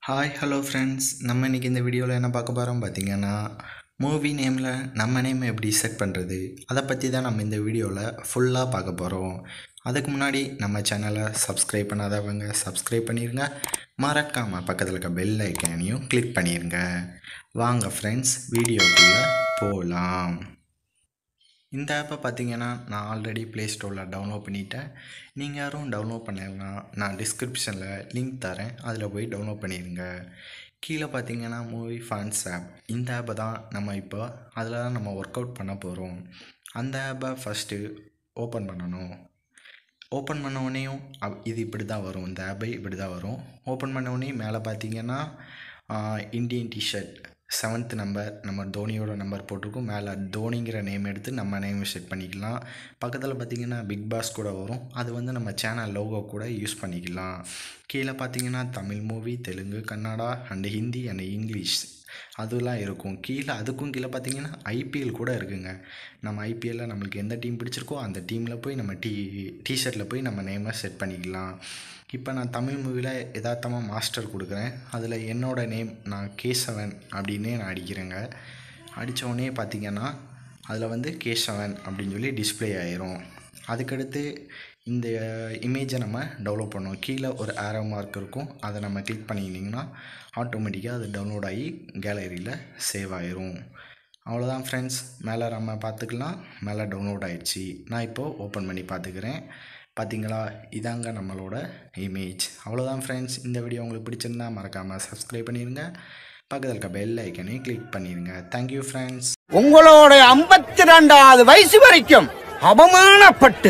hi hello friends நம்ம இன்றைக்கி இந்த வீடியோவில் என்ன பார்க்க போகிறோம் பார்த்தீங்கன்னா மூவி நேமில் நம்ம நேம் எப்படி செட் பண்ணுறது அதை பற்றி தான் நம்ம இந்த வீடியோவில் ஃபுல்லாக பார்க்க போகிறோம் அதுக்கு முன்னாடி நம்ம சேனலை சப்ஸ்கிரைப் பண்ணாதவங்க சப்ஸ்கிரைப் பண்ணிடுங்க மறக்காமல் பக்கத்தில் இருக்க பெல் ஐக்கானையும் கிளிக் பண்ணிடுங்க வாங்க ஃப்ரெண்ட்ஸ் வீடியோக்குள்ளே போகலாம் இந்த ஆப்பை பார்த்தீங்கன்னா நான் ஆல்ரெடி ப்ளே ஸ்டோரில் டவுன்லோட் பண்ணிட்டேன் நீங்கள் யாரும் டவுன்லோட் பண்ணலைன்னா நான் டிஸ்கிரிப்ஷனில் லிங்க் தரேன் அதில் போய் டவுன்லோட் பண்ணிடுங்க கீழே பார்த்தீங்கன்னா மூவி ஃபண்ட்ஸ் ஆப் இந்த ஆப்பை தான் நம்ம இப்போ அதில் தான் நம்ம ஒர்க் அவுட் பண்ண போகிறோம் அந்த ஆப்பை ஃபஸ்ட்டு ஓப்பன் பண்ணணும் ஓப்பன் பண்ண உடனேயும் அப்- இது இப்படி தான் வரும் இந்த ஆப்பை இப்படி தான் வரும் ஓப்பன் பண்ண உடனே மேலே பார்த்தீங்கன்னா இந்தியன் டிஷர்ட் செவன்த் நம்பர் நம்ம தோனியோட நம்பர் போட்டிருக்கோம் மேலே தோனிங்கிற நேம் எடுத்து நம்ம நேம் செட் பண்ணிக்கலாம் பக்கத்தில் பார்த்தீங்கன்னா பிக் பாஸ் கூட வரும் அது வந்து நம்ம சேனல் லோகோ கூட யூஸ் பண்ணிக்கலாம் கீழே பார்த்தீங்கன்னா Tamil movie Telugu Kannada and Hindi and English அதெல்லாம் இருக்கும் கீழே அதுக்கும் கீழே பார்த்தீங்கன்னா ஐபிஎல் கூட இருக்குங்க நம்ம ஐபிஎல்லில் நம்மளுக்கு எந்த டீம் பிடிச்சிருக்கோ அந்த டீமில் போய் நம்ம டி டிஷர்ட்டில் போய் நம்ம நேமை செட் பண்ணிக்கலாம் இப்போ நான் தமிழ் மூவியில் யதார்த்தமாக மாஸ்டர் கொடுக்குறேன் அதில் என்னோட நேம் நான் கேசவன் அப்படின்னே நான் அடிக்கிறேங்க அடித்த உடனே பார்த்தீங்கன்னா அதில் வந்து கேசவன் அப்படின்னு சொல்லி டிஸ்ப்ளே ஆயிரும் அதுக்கடுத்து இந்த இமேஜை நம்ம டெவலப் பண்ணோம் கீழே ஒரு ஆரோ மார்க் இருக்கும் அதை நம்ம கிளிக் பண்ணிக்கிட்டிங்கன்னா ஆட்டோமேட்டிக்காக அது டவுன்லோட் ஆகி கேலரியில் சேவ் ஆயிரும் அவ்வளோதான் ஃப்ரெண்ட்ஸ் மேலே நம்ம பார்த்துக்கலாம் மேலே டவுன்லோட் ஆயிடுச்சு நான் இப்போது ஓப்பன் பண்ணி பார்த்துக்கிறேன் பார்த்தீங்களா இதாங்க நம்மளோட இமேஜ் அவ்வளோதான் ஃப்ரெண்ட்ஸ் இந்த வீடியோ உங்களுக்கு பிடிச்சிருந்தா மறக்காமல் சப்ஸ்கிரைப் பண்ணிடுங்க பக்கத்தில் இருக்க பெல் ஐக்கனையும் கிளிக் பண்ணிடுங்க தேங்க்யூ ஃப்ரெண்ட்ஸ் உங்களோட ஐம்பத்தி ரெண்டாவது வயசு வரைக்கும் அவமானப்பட்டு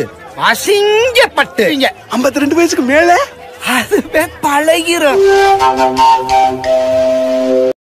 அசிங்கப்பட்டு ஐம்பத்தி ரெண்டு வயசுக்கு மேல அதுவே பழகிரும்